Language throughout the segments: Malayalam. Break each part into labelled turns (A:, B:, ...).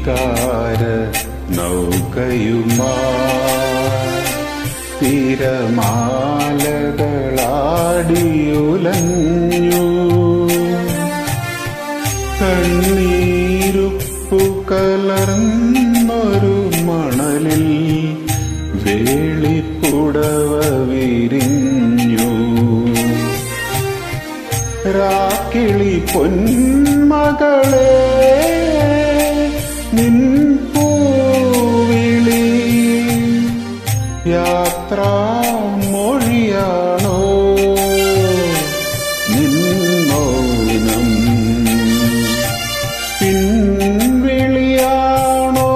A: വികാര നൗകയുമാ തിരമാലകളാടിയുലഞ്ഞു കണ്ണീരുപ്പു കലർന്നൊരു മണലിൽ വേളിപ്പുടവ വിരിഞ്ഞു രാക്കിളി പൊന്മകളെ നിൻ പൂവിളി യാത്രാ മൊഴിയാണോ നിൻ മൗനം പിൻവിളിയാണോ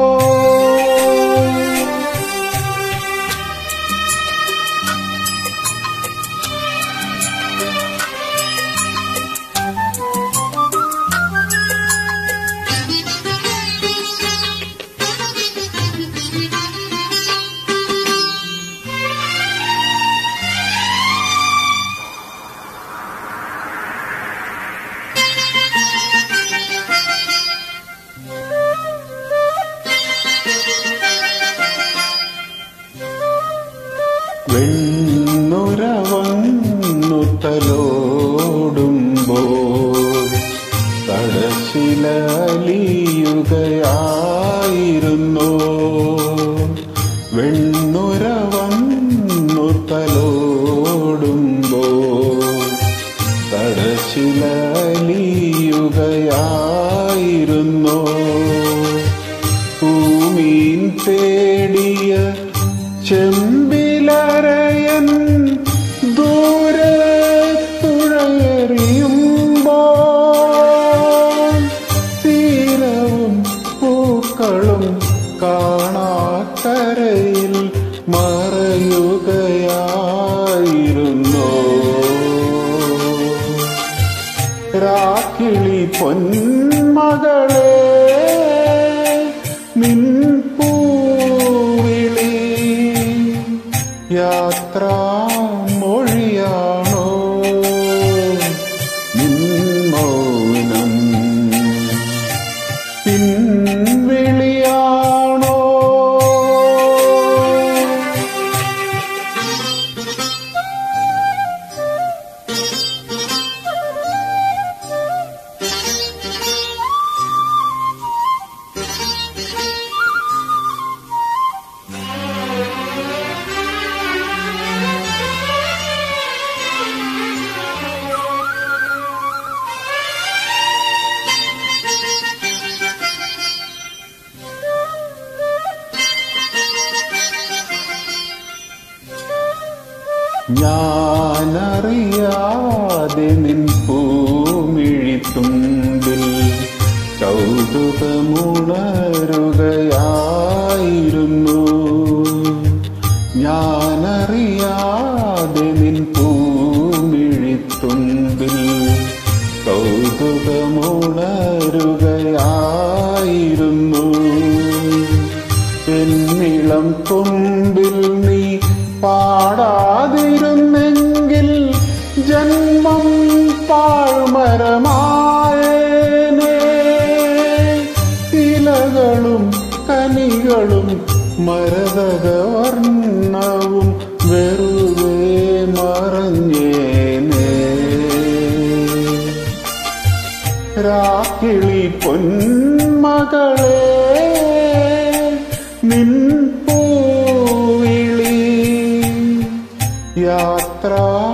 A: വെണ്ണുരവന്നു തലോടുമ്പോൾ തടശിലലിയുകയായിരുന്നു വെണ്ണുരവന്നു തലോടുമ്പോൾ തടശിലലിയുകയായിരുന്നു ഭൂമീൻ തേടിയ ചെമ്പിലരയൻ ദൂരെ തുഴയെറിയുമ്പോൾ തീരവും പൂക്കളും കാണാക്കരയിൽ മറയുകയായിരുന്നു രാക്കിളി പൊന്മകളെ നിൻ പൂവിളി യാത്രാ മൊഴിയാണോ നിൻ മൗനം പിൻവിളിയാണോ ഞാനറിയാതെ നിൻ പൂമിഴിത്തുമ്പിൽ കൗതുകമുണരുകയായിരുന്നു ഞാനറിയാതെ നിൻ പൂമിഴിത്തുമ്പിൽ കൗതുകമുണരുകയായിരുന്നു എന്നിളം കൊമ്പിൽ നീ പാടാതിരുന്നെങ്കിൽ ജന്മം പാഴ്മരമായേനെ ഇലകളും കനികളും മരതകവർണ്ണവും വെറുതെ മറഞ്ഞേനേ രാക്കിളി പൊന്മകളെ നിൻ പൂവിളി യാത്രാ